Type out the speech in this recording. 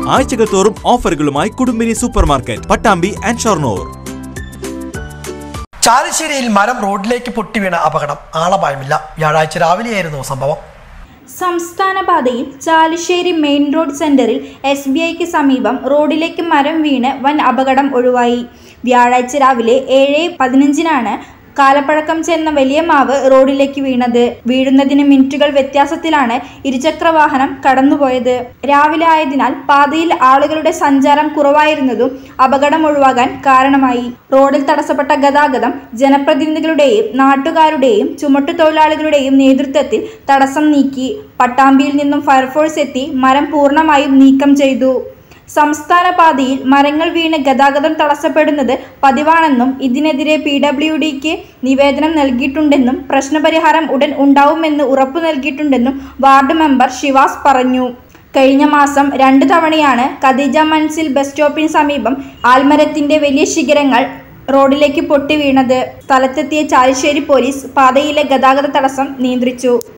ആഴ്ചകൾ തോറും ഓഫറുകളുമായി Kudumbini super market Pattambi and Shoranur ചാലശ്ശേരിയിൽ മരം റോഡിലേക്ക് പൊട്ടിവീണ അപകടം ആളപായമില്ല വ്യാഴാഴ്ച രാവിലെയായിരുന്നു സംഭവം സംസ്ഥാന പാതയിൽ ചാലുശ്ശേരി main road centre S B ഐക്ക് സമീപം റോഡിലേക്ക് മരം വീണ് വൻ അപകടം ഒഴിവായി വ്യാഴാഴ്ച രാവിലെ ഏഴ് പതിനഞ്ചിനാണ് കാലപ്പഴക്കം ചെന്ന വലിയ മാവ് റോഡിലേക്ക് വീണത് വീഴുന്നതിന് മിനിറ്റുകൾ വ്യത്യാസത്തിലാണ് ഇരുചക്രവാഹനം കടന്നുപോയത് രാവിലെ ആയതിനാൽ പാതയിൽ ആളുകളുടെ സഞ്ചാരം കുറവായിരുന്നതും അപകടം ഒഴിവാകാൻ കാരണമായി റോഡിൽ തടസ്സപ്പെട്ട ഗതാഗതം ജനപ്രതിനിധികളുടെയും നാട്ടുകാരുടെയും ചുമട്ടുതൊഴിലാളികളുടെയും നേതൃത്വത്തിൽ തടസ്സം നീക്കി പട്ടാമ്പിയിൽ നിന്നും ഫയർഫോഴ്സ് എത്തി മരം പൂർണ്ണമായും നീക്കം ചെയ്തു സംസ്ഥാന പാതയിൽ മരങ്ങൾ വീണ് ഗതാഗതം തടസ്സപ്പെടുന്നത് പതിവാണെന്നും ഇതിനെതിരെ പി ഡബ്ല്യു ഡിക്ക് നിവേദനം നൽകിയിട്ടുണ്ടെന്നും പ്രശ്നപരിഹാരം ഉടൻ ഉണ്ടാവുമെന്ന് ഉറപ്പു നൽകിയിട്ടുണ്ടെന്നും വാർഡ് മെമ്പർ ശിവാസ് പറഞ്ഞു കഴിഞ്ഞ മാസം രണ്ട് തവണയാണ് ഖദീജ മൻസിൽ ബസ് സ്റ്റോപ്പിന് സമീപം ആൽമരത്തിന്റെ വലിയ ശിഖരങ്ങൾ റോഡിലേക്ക് പൊട്ടി വീണത് സ്ഥലത്തെത്തിയ ചാലിശ്ശേരി പോലീസ് പാതയിലെ ഗതാഗത തടസ്സം നിയന്ത്രിച്ചു